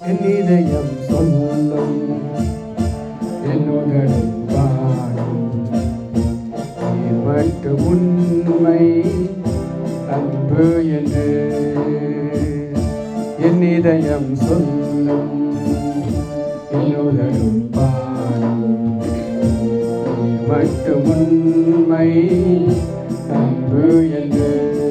என் இதயம் சொல்லும் என்னுடன் பாடும் நீ மட்டும் உண்மை அன்பு என்று என் இதயம் சொல்லும் என்னுடன் பாடும் நீ மட்டும் உண்மை அன்பு என்று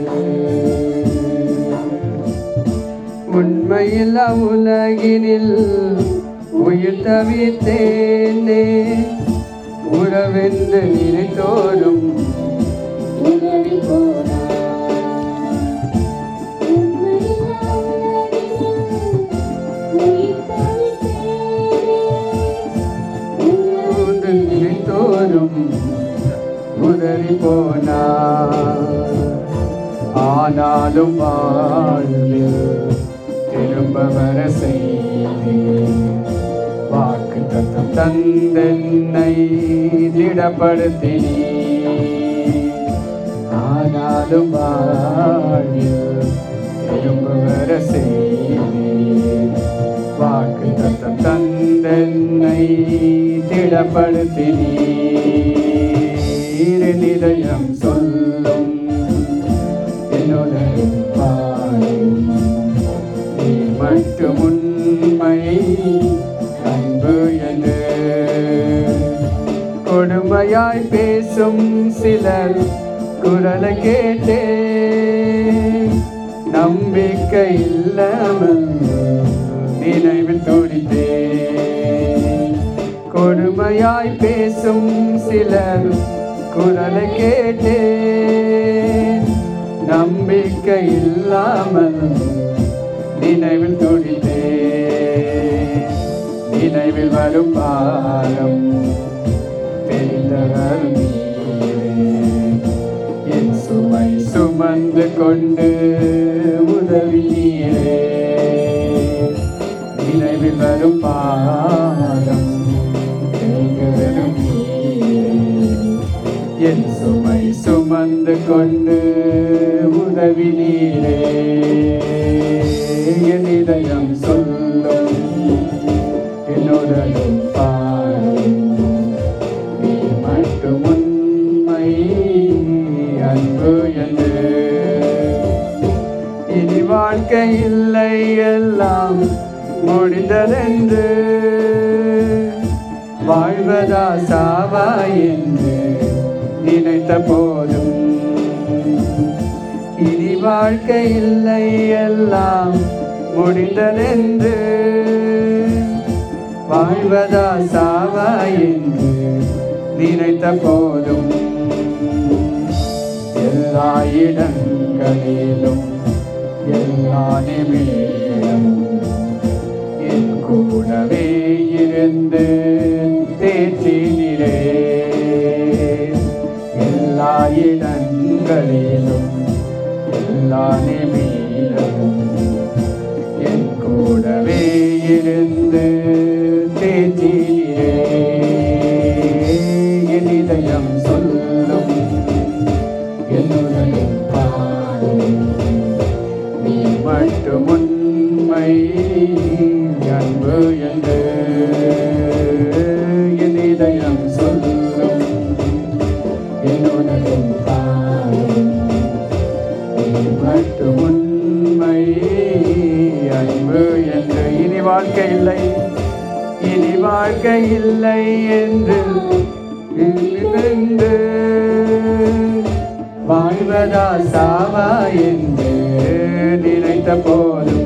உண்மையில் உலகினில் உயிர் தவித்தேனே உறவென்று நினைத்தோறும் உதவி போனா உண்மையில்லா உலகினில் உயிர் தவித்தேனே உறவென்று நினைத்தோறும் உதறி போனார் ஆனாலும் வாழ்வில் திரும்ப வர செய்தே வாக்கு தத்தம் தந்தென்னை திடப்படுத்தினீ ஆனாலும் வாழ்வில் திரும்ப வர செய்தே வாக்கு தத்தம் தந்தென்னை திடப்படுத்தினீர் இதயம் சொல்லும் என்னுடன் பாடும் நீ மட்டும் உண்மை அன்பு என்று கொடுமையாய் பேசும் சிலர் குரலை கேட்டே நம்பிக்கை இல்லாமல் நினைவில் துடித்தே கொடுமையாய் பேசும் சிலர் குரலை கேட்டே நம்பிக்கை இல்லாமல் நினைவில் துடித்தே நினைவில் வரும் பாரம் தெரிந்தவர் நீரே என் சுமை சுமந்து கொண்டு உதவி நீரே நினைவில் வரும் பாரம் தெரிந்தவரும் நீரே என் சுமை சுமந்து கொண்டு உதவி நீரே என் இதயம் சொல்லும் என்னுடனும் பாடும் நீ மட்டும் உண்மை அன்பு என்று இனி வாழ்க்கை இல்லை எல்லாம் முடிந்ததென்று வாழ்வதா சாவா என்று நினைத்த போதும் இனி வாழ்க்கை இல்லை எல்லாம் முடிந்ததென்று வாழ்வதா சாவா என்று நினைத்த போதும் எல்லா இடங்களிலும் எல்லா நிமிடமும் என் கூடவே இருந்து தேற்றினிரே எல்லா இடங்களிலும் எல்லா நிமிடமும் என் கூடவே இருந்து தேற்றினிரே என் இதயம் சொல்லும் என்னுடன் பாடும் நீ மட்டும் உண்மை அன்பு என்று என் இதயம் சொல்லும் என்னுடன் பாடும் நீ மட்டும் உண்மை அன்பு என்று இனி வாழ்க்கை இல்லை இனி வாழ்க்கை இல்லை என்று இருந்து வாழ்வதா சாவா என்று நினைத்த போதும்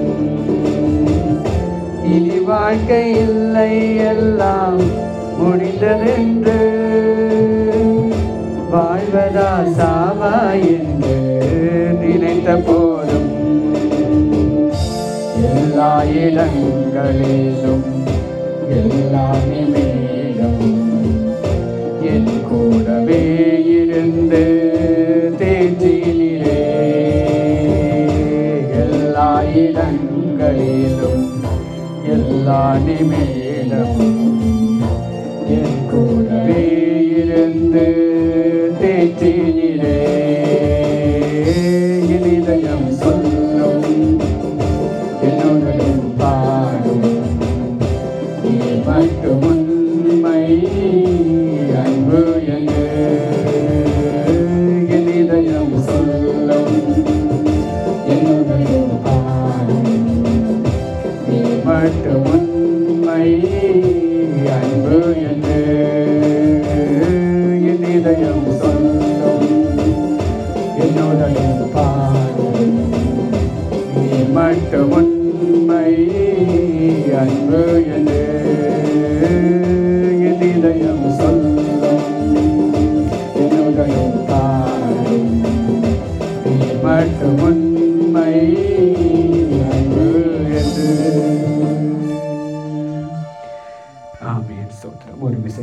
இனி வாழ்க்கை இல்லை எல்லாம் முடிந்ததென்று வாழ்வதா சாவா என்று நினைத்த போதும் எல்லா இடங்களிலும் எல்லா நிமிடமும் என் கூடவே இருந்து தேற்றினிரே எல்லா இடங்களிலும் எல்லா நிமிடமும் என் கூடவே இருந்து தேற்றினிரே என் இதயம் சொல்லும் என்னுடன் பாடும் என்னுடைய பாடு நீ மட்டும் உண்மை அன்பு என்று என் இதயம் சொல்லும் என்னுடைய பாடு நீ மட்டும் உண்மை